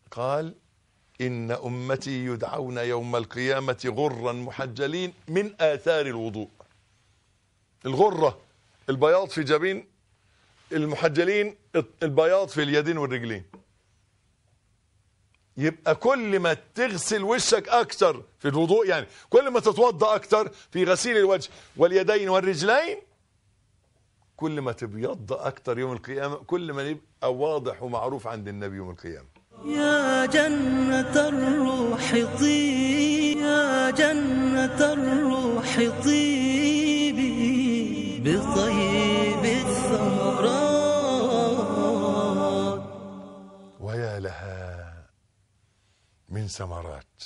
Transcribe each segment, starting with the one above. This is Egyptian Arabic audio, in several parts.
قال إن أمتي يدعون يوم القيامة غرا محجلين من آثار الوضوء الغرة البياض في جبين المحجلين البياض في اليدين والرجلين يبقى كل ما تغسل وشك أكتر في الوضوء يعني كل ما تتوضأ أكتر في غسيل الوجه واليدين والرجلين كل ما تبيض أكتر يوم القيامة كل ما يبقى واضح ومعروف عند النبي يوم القيامة يا جنة الروح طيبي يا جنة الروح طيبي بطيب الثمرات ويا لها من ثمرات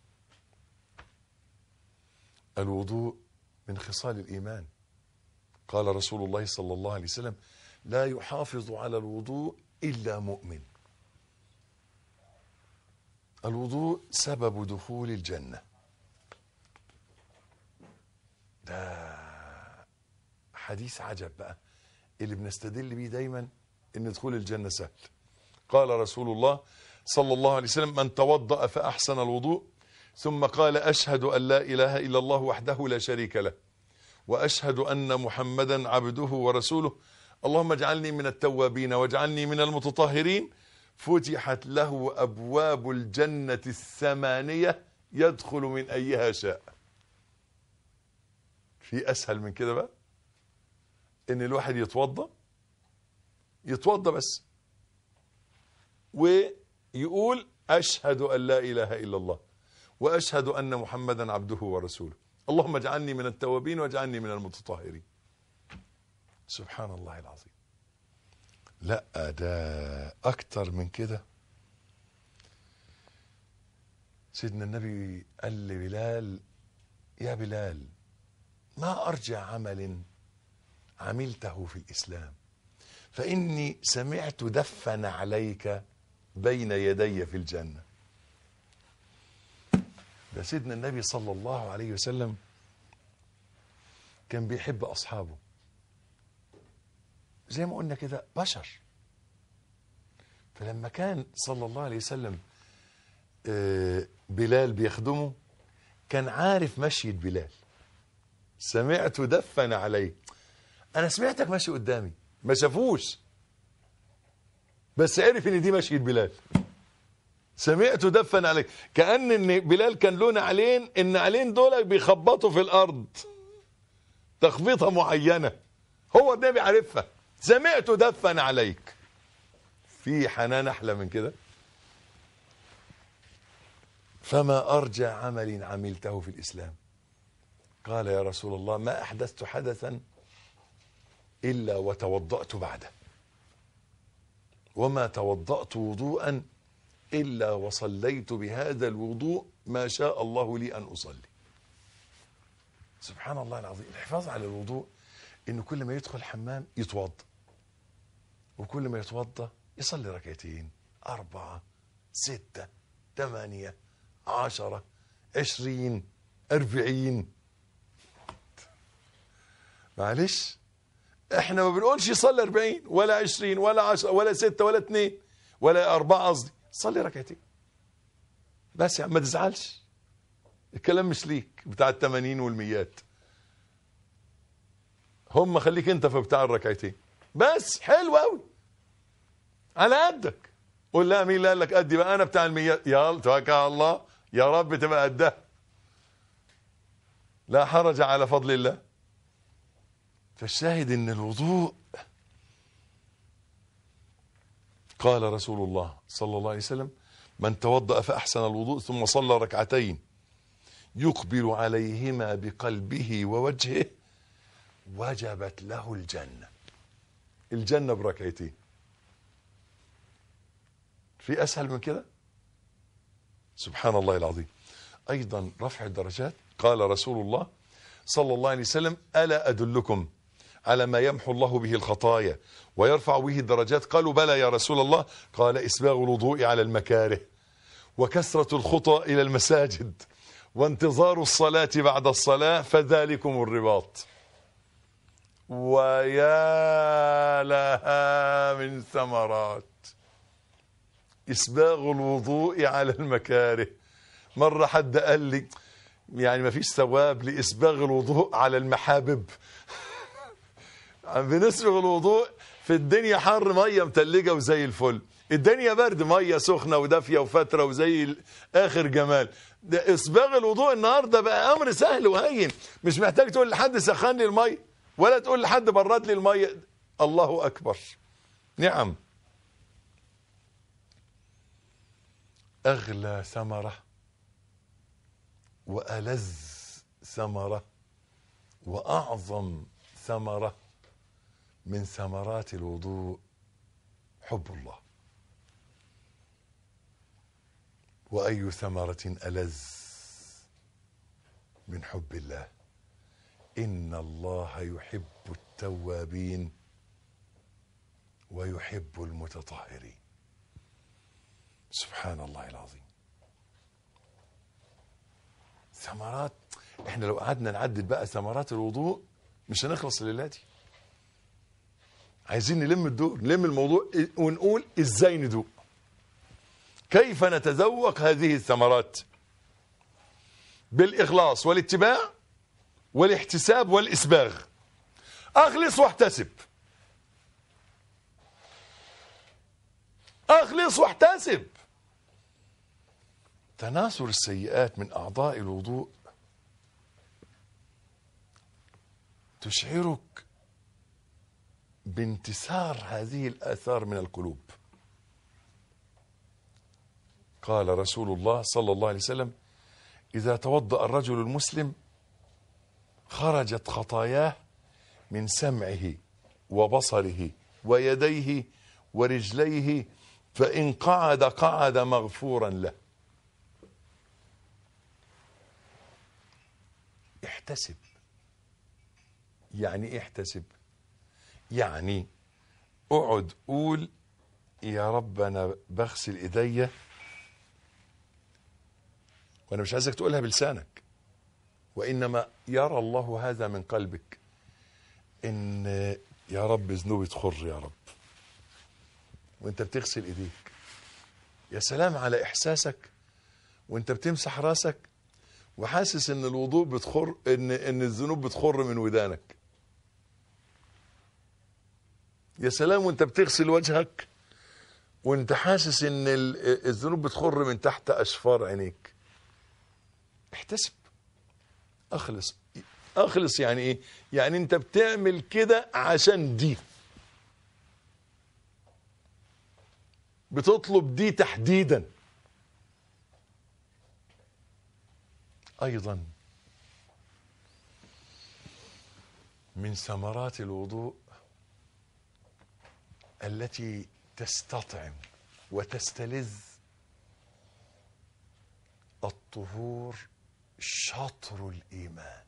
الوضوء من خصال الإيمان قال رسول الله صلى الله عليه وسلم لا يحافظ على الوضوء إلا مؤمن الوضوء سبب دخول الجنة ده حديث عجب بقى اللي بنستدل بيه دايما ان دخول الجنة سهل قال رسول الله صلى الله عليه وسلم من توضأ فأحسن الوضوء ثم قال أشهد أن لا إله إلا الله وحده لا شريك له وأشهد أن محمدا عبده ورسوله اللهم اجعلني من التوابين واجعلني من المتطهرين فتحت له أبواب الجنة الثمانية يدخل من أيها شاء في أسهل من كده بقى إن الواحد يتوضأ يتوضأ بس ويقول أشهد أن لا إله إلا الله وأشهد أن محمدا عبده ورسوله اللهم اجعلني من التوابين واجعلني من المتطهرين سبحان الله العظيم لا ده أكتر من كده سيدنا النبي قال لبلال يا بلال ما أرجع عمل عملته في الإسلام فإني سمعت دفن عليك بين يدي في الجنة ده سيدنا النبي صلى الله عليه وسلم كان بيحب أصحابه زي ما قلنا كده بشر فلما كان صلى الله عليه وسلم آه، بلال بيخدمه كان عارف مشية بلال سمعت دفن عليه انا سمعتك ماشي قدامي ما شافوش بس عرف ان دي مشية بلال سمعت دفن عليه كأن ان بلال كان له نعلين النعلين دول بيخبطوا في الارض تخبيطة معينة هو النبي عارفها سمعت دفن عليك في حنان احلى من كده فما ارجى عمل عملته في الاسلام قال يا رسول الله ما احدثت حدثا الا وتوضات بعده وما توضات وضوءا الا وصليت بهذا الوضوء ما شاء الله لي ان اصلي سبحان الله العظيم الحفاظ على الوضوء انه كل ما يدخل الحمام يتوضا وكل ما يتوضا يصلي ركعتين أربعة ستة ثمانية عشرة عشرين أربعين معلش احنا ما بنقولش يصلي أربعين ولا عشرين ولا عشرة ولا ستة ولا اتنين ولا أربعة قصدي صلي ركعتين بس يا عم ما تزعلش الكلام مش ليك بتاع التمانين والميات هم خليك انت في بتاع الركعتين بس حلو قوي على قدك قول لا مين اللي قال لك قدي بقى انا بتاع الميات يلا توكل على الله يا رب تبقى قدها لا حرج على فضل الله فالشاهد ان الوضوء قال رسول الله صلى الله عليه وسلم من توضأ فأحسن الوضوء ثم صلى ركعتين يقبل عليهما بقلبه ووجهه وجبت له الجنة الجنة بركعتين في أسهل من كده سبحان الله العظيم أيضا رفع الدرجات قال رسول الله صلى الله عليه وسلم ألا أدلكم على ما يمحو الله به الخطايا ويرفع به الدرجات قالوا بلى يا رسول الله قال إسباغ الوضوء على المكاره وكثرة الخطى إلى المساجد وانتظار الصلاة بعد الصلاة فذلكم الرباط ويا لها من ثمرات إسباغ الوضوء على المكاره مرة حد قال لي يعني ما فيش ثواب لإسباغ الوضوء على المحابب بنسبغ الوضوء في الدنيا حر مية متلجة وزي الفل الدنيا برد مية سخنة ودافية وفترة وزي ال- آخر جمال ده إسباغ الوضوء النهاردة بقى أمر سهل وهين مش محتاج تقول لحد سخن لي المية ولا تقول لحد برد لي المية الله أكبر نعم أغلى ثمرة وألذ ثمرة وأعظم ثمرة من ثمرات الوضوء حب الله وأي ثمرة ألذ من حب الله إن الله يحب التوابين ويحب المتطهرين سبحان الله العظيم ثمرات احنا لو قعدنا نعدد بقى ثمرات الوضوء مش هنخلص الليله دي عايزين نلم الدور نلم الموضوع ونقول ازاي ندوق كيف نتذوق هذه الثمرات بالاخلاص والاتباع والاحتساب والاسباغ اخلص واحتسب اخلص واحتسب تناثر السيئات من اعضاء الوضوء تشعرك بانتثار هذه الاثار من القلوب قال رسول الله صلى الله عليه وسلم اذا توضا الرجل المسلم خرجت خطاياه من سمعه وبصره ويديه ورجليه فان قعد قعد مغفورا له احتسب يعني ايه احتسب يعني اقعد قول يا رب انا بغسل ايديا وانا مش عايزك تقولها بلسانك وانما يرى الله هذا من قلبك ان يا رب ذنوبي تخر يا رب وانت بتغسل ايديك يا سلام على احساسك وانت بتمسح راسك وحاسس ان الوضوء بتخر ان ان الذنوب بتخر من ودانك يا سلام وانت بتغسل وجهك وانت حاسس ان ال- الذنوب بتخر من تحت اشفار عينيك احتسب اخلص اخلص يعني ايه يعني انت بتعمل كده عشان دي بتطلب دي تحديدا ايضا من ثمرات الوضوء التي تستطعم وتستلذ الطهور شطر الايمان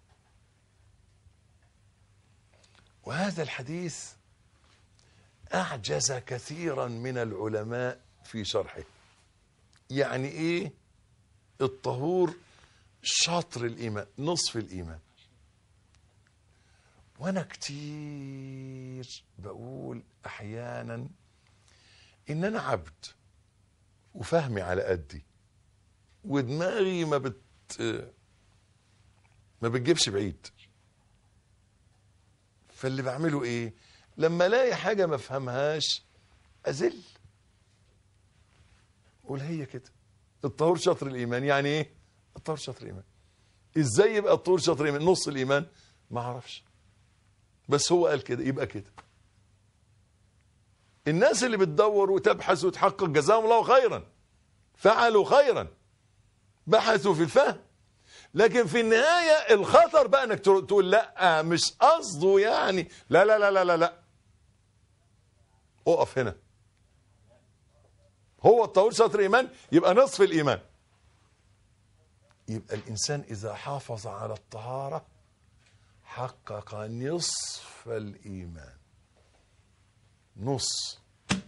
وهذا الحديث اعجز كثيرا من العلماء في شرحه يعني ايه الطهور شطر الايمان نصف الايمان وانا كتير بقول احيانا ان انا عبد وفهمي على قدي ودماغي ما بت ما بتجيبش بعيد فاللي بعمله ايه لما الاقي حاجه ما افهمهاش ازل قول هي كده الطهور شطر الايمان يعني ايه الطهور شطر الايمان ازاي يبقى الطهور شطر الايمان نص الايمان ما اعرفش بس هو قال كده يبقى كده الناس اللي بتدور وتبحث وتحقق جزاهم الله خيرا فعلوا خيرا بحثوا في الفهم لكن في النهاية الخطر بقى انك تقول لا مش قصده يعني لا لا لا لا لا لا اقف هنا هو الطهور شطر ايمان يبقى نصف الايمان يبقى الانسان اذا حافظ على الطهارة حقق نصف الايمان نص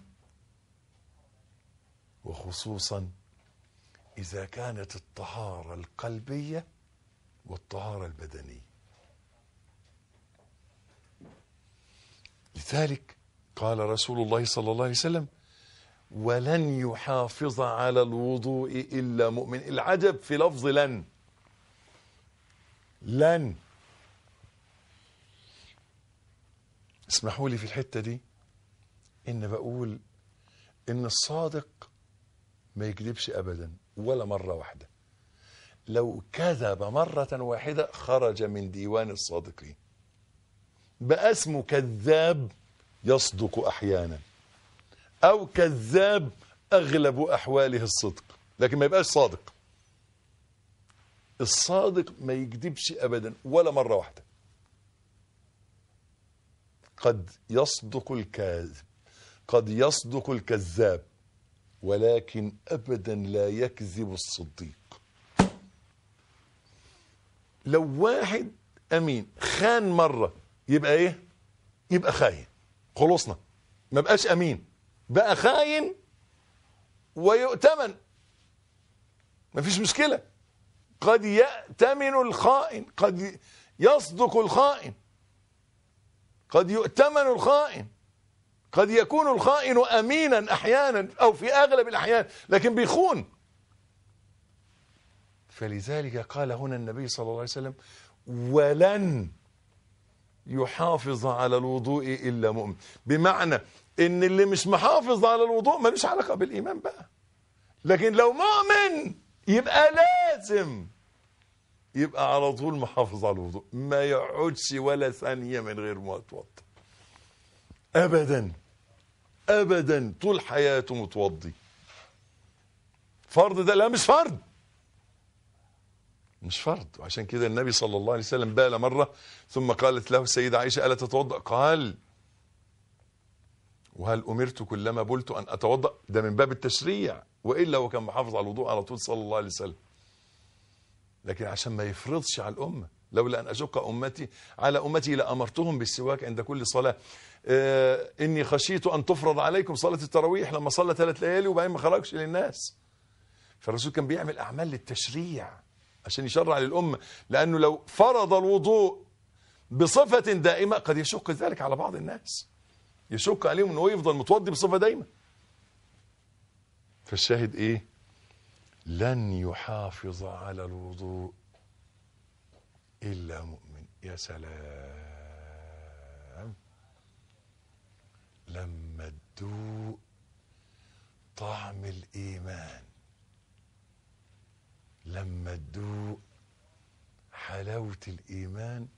وخصوصا إذا كانت الطهارة القلبية والطهارة البدنية لذلك قال رسول الله صلى الله عليه وسلم ولن يحافظ على الوضوء إلا مؤمن العجب في لفظ لن لن اسمحوا لي في الحتة دي إن بقول إن الصادق ما يكذبش أبدا ولا مرة واحدة لو كذب مرة واحدة خرج من ديوان الصادقين بقى اسمه كذاب يصدق أحيانا أو كذاب أغلب أحواله الصدق لكن ما يبقاش صادق الصادق ما يكذبش أبدا ولا مرة واحدة قد يصدق الكاذب قد يصدق الكذاب ولكن أبدا لا يكذب الصديق لو واحد أمين خان مرة يبقى إيه يبقى خاين خلصنا ما بقاش أمين بقى خاين ويؤتمن ما فيش مشكلة قد يأتمن الخائن قد يصدق الخائن قد يؤتمن الخائن قد يكون الخائن امينا احيانا او في اغلب الاحيان لكن بيخون فلذلك قال هنا النبي صلى الله عليه وسلم ولن يحافظ على الوضوء الا مؤمن بمعنى ان اللي مش محافظ على الوضوء ملوش علاقه بالايمان بقى لكن لو مؤمن يبقى لازم يبقى على طول محافظ على الوضوء ما يقعدش ولا ثانيه من غير ما يتوضا ابدا ابدا طول حياته متوضي فرض ده لا مش فرض مش فرض وعشان كده النبي صلى الله عليه وسلم بال مرة ثم قالت له السيدة عائشة ألا تتوضأ قال وهل أمرت كلما بلت أن أتوضأ ده من باب التشريع وإلا هو كان محافظ على الوضوء على طول صلى الله عليه وسلم لكن عشان ما يفرضش على الأمة لولا أن أشق أمتي على أمتي لأمرتهم بالسواك عند كل صلاة آه إني خشيت أن تفرض عليكم صلاة التراويح لما صلى ثلاث ليالي وبعدين ما خرجش للناس فالرسول كان بيعمل أعمال للتشريع عشان يشرع للأمة لأنه لو فرض الوضوء بصفة دائمة قد يشق ذلك على بعض الناس يشق عليهم أنه يفضل متوضي بصفة دائمة فالشاهد إيه لن يحافظ على الوضوء إلا مؤمن يا سلام لما تدوق طعم الإيمان لما تدوق حلاوة الإيمان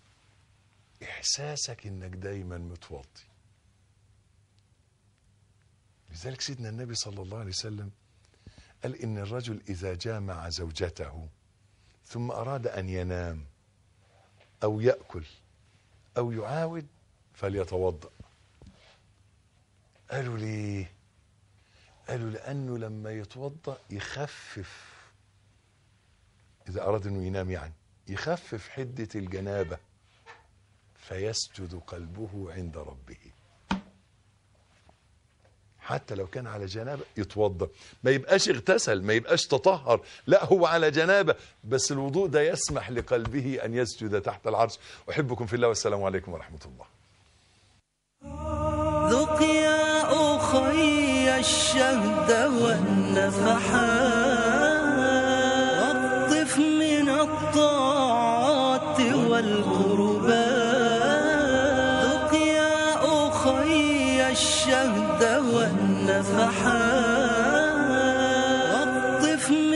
إحساسك إنك دايما متوضي لذلك سيدنا النبي صلى الله عليه وسلم قال إن الرجل إذا جامع زوجته ثم أراد أن ينام أو يأكل أو يعاود فليتوضأ قالوا ليه قالوا لأنه لما يتوضأ يخفف إذا أراد أنه ينام يعني يخفف حدة الجنابة فيسجد قلبه عند ربه حتى لو كان على جنابة يتوضا ما يبقاش اغتسل ما يبقاش تطهر لا هو على جنابة بس الوضوء ده يسمح لقلبه أن يسجد تحت العرش أحبكم في الله والسلام عليكم ورحمة الله ذق يا أخي الشهد والنفحات واقطف من الطاعات والقربات ذق يا أخي الشهد والنفحات